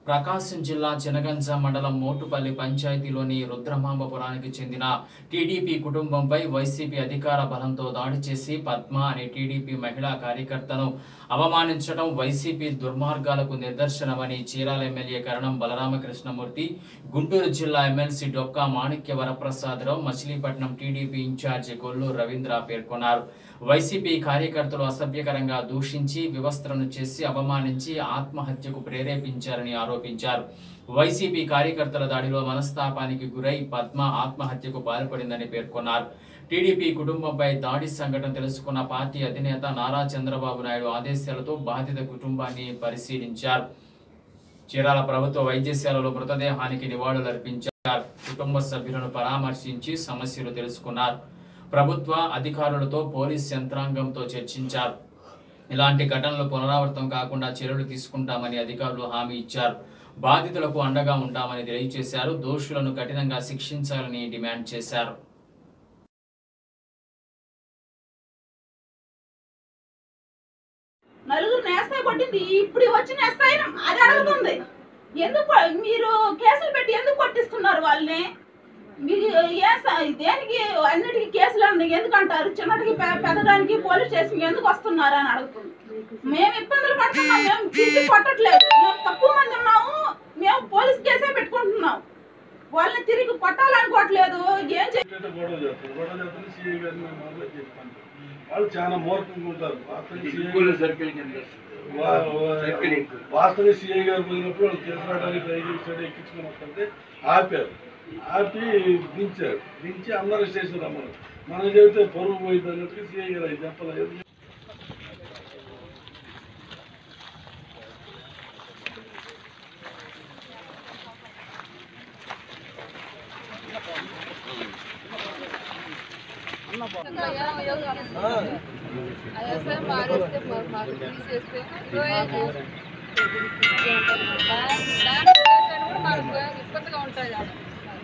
ప్రకాశం జిల్లా చినగంజ మండలం మోటుపల్లి పంచాయతీలోని రుద్రమాంబపురానికి చెందిన టీడీపీ కుటుంబంపై వైసీపీ అధికార బలంతో దాడి చేసి పద్మ అనే టీడీపీ మహిళా కార్యకర్తను అవమానించడం వైసీపీ దుర్మార్గాలకు నిదర్శనమని చీరాల ఎమ్మెల్యే కరణం బలరామకృష్ణమూర్తి గుంటూరు జిల్లా ఎమ్మెల్సీ డొక్కా మాణిక్య వరప్రసాదరావు మచిలీపట్నం టీడీపీ ఇన్ఛార్జి కొల్లూరు రవీంద్ర పేర్కొన్నారు వైసీపీ కార్యకర్తలు అసభ్యకరంగా దూషించి వివస్త్రను చేసి అవమానించి ఆత్మహత్యకు ప్రేరేపించారని ఆరోపించారు వైసీపీ కార్యకర్తల దాడిలో మనస్తాపానికి గురై పద్మ ఆత్మహత్యకు పాల్పడిందని పేర్కొన్నారు టీడీపీ కుటుంబంపై దాడి సంఘటన తెలుసుకున్న పార్టీ అధినేత నారా చంద్రబాబు నాయుడు ఆదేశాలతో బాధిత కుటుంబాన్ని పరిశీలించారు చీరాల ప్రభుత్వ వైద్యశాలలో మృతదేహానికి నివాళులర్పించారు కుటుంబ సభ్యులను పరామర్శించి సమస్యలు తెలుసుకున్నారు ప్రభుత్వ అధికారులతో పోలీస్ యంత్రాంగంతో చర్చించారు ఇలాంటి ఘటనలు పునరావృతం కాకుండా చర్యలు తీసుకుంటామని అధికారులు హామీ ఇచ్చారు బాధితులకు అండగా ఉంటామని తెలియజేశారు దోషులను కఠినంగా శిక్షించాలని డిమాండ్ చేశారు నలుగురు నేస్తా కొట్టింది ఇప్పుడు వచ్చి నేస్తా అది అడుగుతుంది ఎందుకు మీరు కేసులు పెట్టి ఎందుకు కొట్టిస్తున్నారు వాళ్ళని మీరు ఏ స- దేనికి అన్నిటికీ కేసులు అన్న ఎందుకు అంటారు చిన్నటికి పె- పెద్దదానికి పోలీస్ స్టేషన్ ఎందుకు వస్తున్నారు అని అడుగుతుంది మేము ఇబ్బందులు పడుతున్నాం మేము తిరిగి కొట్టట్లేదు మేము తక్కువ మంది ఉన్నాము మేము పోలీస్ కేసే పెట్టుకుంటున్నాం వాళ్ళని తిరిగి కొట్టాలనుకోవట్లేదు ఏం చే ఏంటంటే గొడవ చేస్తారు గొడవ చేస్తారు సిఐ గారిని మేము మొదలు చెప్తాను వాళ్ళు చాలా మూర్ఖంగా ఉంటారు వాస్తవ సిఐ వా- వా- వాస్తవ సిఐ గారు పోయినప్పుడు వాళ్ళు తీసుకురావడానికి ట్రై చేస్తాడు ఎక్కించుకొని వస్తుంటే ఆపారు ఆపి దించారు దించి అందరూ స్టేషన్ రమ్మన్నారు మనం చెబితే పరువు పోయింది అన్నట్టుగా సిఐ గారు అది చెప్పలేదు ఐఎస్ఐ మారేస్తే మాకు మాకు తీసేస్తే రోజు దాని కూడా మాకు ఇబ్బందిగా ఉంటుంది ఆడ.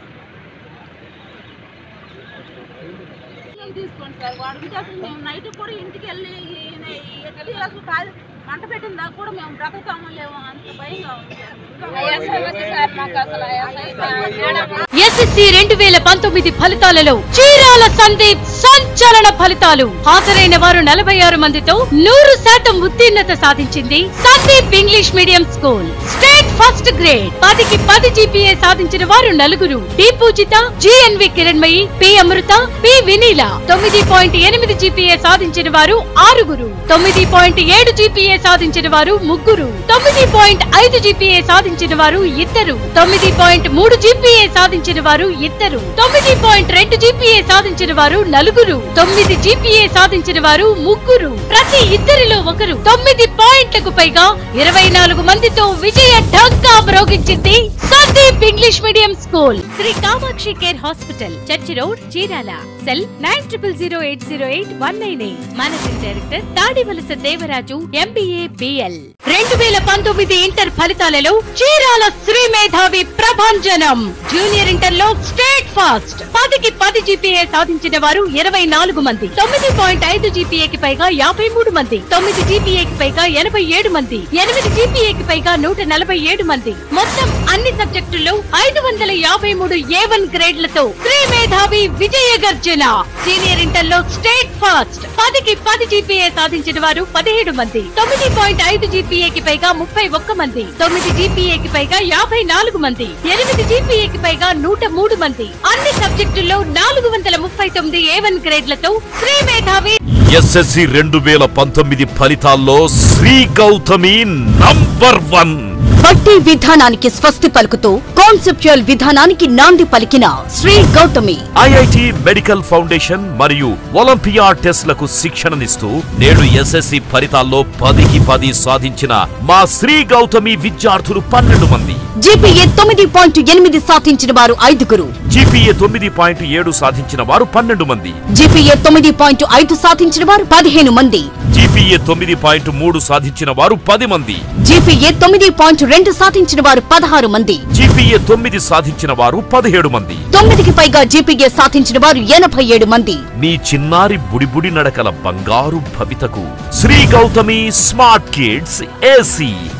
చర్యలు తీసుకోండి సార్ వాడు ఉంటే అసలు మేము నైట్ కూడా ఇంటికి వెళ్ళి ఈయన ఎత్తి అసలు కాదు మంట పెట్టిన దాకా కూడా మేము బ్రతకామో లేమో అంత భయంగా ఉంది సార్. ఐఎస్ఐ వచ్చి సార్ మాకు అసలు ఐఎస్ఐ మేడం ఎస్ఎస్సి రెండు వేల పంతొమ్మిది ఫలితాలలో చీరాల సందీప్ సంచలన ఫలితాలు హాజరైన వారు నలభై ఆరు మందితో నూరు శాతం ఉత్తీర్ణత సాధించింది Sandeep English medium school state first grade పదికి పది జీపీఏ సాధించిన వారు నలుగురు D Poojitha GNV Kiranmayi P Amrutha P Vineela తొమ్మిది పాయింట్ ఎనిమిది జీపీఏ సాధించిన వారు ఆరుగురు తొమ్మిది పాయింట్ ఏడు జీపీఏ సాధించిన వారు ముగ్గురు తొమ్మిది పాయింట్ ఐదు జీపీఏ సాధించిన వారు ఇద్దరు తొమ్మిది పాయింట్ మూడు జీపీఏ సాధించిన వారు ఇద్దరు తొమ్మిది పాయింట్ రెండు జీపీఏ సాధించిన వారు నలుగురు తొమ్మిది జీపీఏ సాధించిన వారు ముగ్గురు ప్రతి ఇద్దరిలో ఒకరు తొమ్మిది పాయింట్లకు పైగా ఇరవై నాలుగు మందితో విజయ ఢంకా మ్రోగించింది Sandeep English medium school Sri Kamakshi care hospital church road Chirala cell nine triple zero eight zero eight one nine eight managing director Tadivalasa Devaraju MBA BL రెండు వేల పంతొమ్మిది ఇంటర్ ఫలితాలలో చీరాల శ్రీ మేధావి ప్రభంజనం జూనియర్ ఇంటర్ లో స్టేట్ ఫాస్ట్ పదికి పది జీపీఏ సాధించిన వారు ఇరవై నాలుగు మంది తొమ్మిది పాయింట్ ఐదు జీపీఏకి పైగా యాభై మూడు మంది తొమ్మిది జీపీఏకి పైగా ఎనభై ఏడు మంది ఎనిమిది జీపీఏకి పైగా నూట నలభై ఏడు మంది మొత్తం అన్ని సబ్జెక్టుల్లో ఐదు వందల యాభై మూడు ఏ వన్ గ్రేడ్లతో శ్రీ మేధావి విజయ గర్జన సీనియర్ ఇంటర్ లో స్టేట్ ఫాస్ట్ పదికి పది జీపీఏ సాధించిన వారు పదిహేడు మంది తొమ్మిది పాయింట్ ఐదు జీపీఏకి పైగా ముప్పై ఒక్క మంది తొమ్మిది జీపీఏకి పైగా యాభై నాలుగు మంది ఎనిమిది జీపీఏకి పైగా నూట మూడు మంది అన్ని సబ్జెక్టుల్లో నాలుగు వందల ముప్పై తొమ్మిది ఏ వన్ గ్రేడ్లతో శ్రీ మేధావి ఎస్ఎస్సి రెండు వేల పంతొమ్మిది ఫలితాల్లో శ్రీ గౌతమి నంబర్ వన్ బట్టి విధానానికి స్వస్తి పలుకుతూ కాన్సెప్చువల్ విధానానికి నాంది పలికిన Sri Gautami IIT medical foundation మరియు ఒలింపియా టెస్ట్లకు శిక్షణనిస్తూ నేడు ఎస్ఎస్సి ఫలితాల్లో పదికి పది సాధించిన మా శ్రీ గౌతమి విద్యార్థులు పన్నెండు మంది జీపీఏ తొమ్మిది పాయింట్ ఎనిమిది సాధించిన వారు ఐదుగురు జీపీఏ తొమ్మిది పాయింట్ ఏడు సాధించిన వారు పన్నెండు మంది జీపీఏ తొమ్మిది పాయింట్ ఐదు సాధించిన వారు పదిహేను మంది జీపీఏ తొమ్మిది పాయింట్ మూడు సాధించిన వారు పది మంది జీపీఏ తొమ్మిది పాయింట్ రెండు సాధించిన వారు పదహారు మంది జీపీఏ తొమ్మిది సాధించిన వారు పదిహేడు మంది తొమ్మిదికి పైగా జీపీఏ సాధించిన వారు ఎనభై ఏడు మంది నీ చిన్నారి బుడిబుడి నడకల బంగారు భవితకు Sri Gautami smart kids AC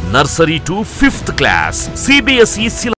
nursery to fifth class CBSE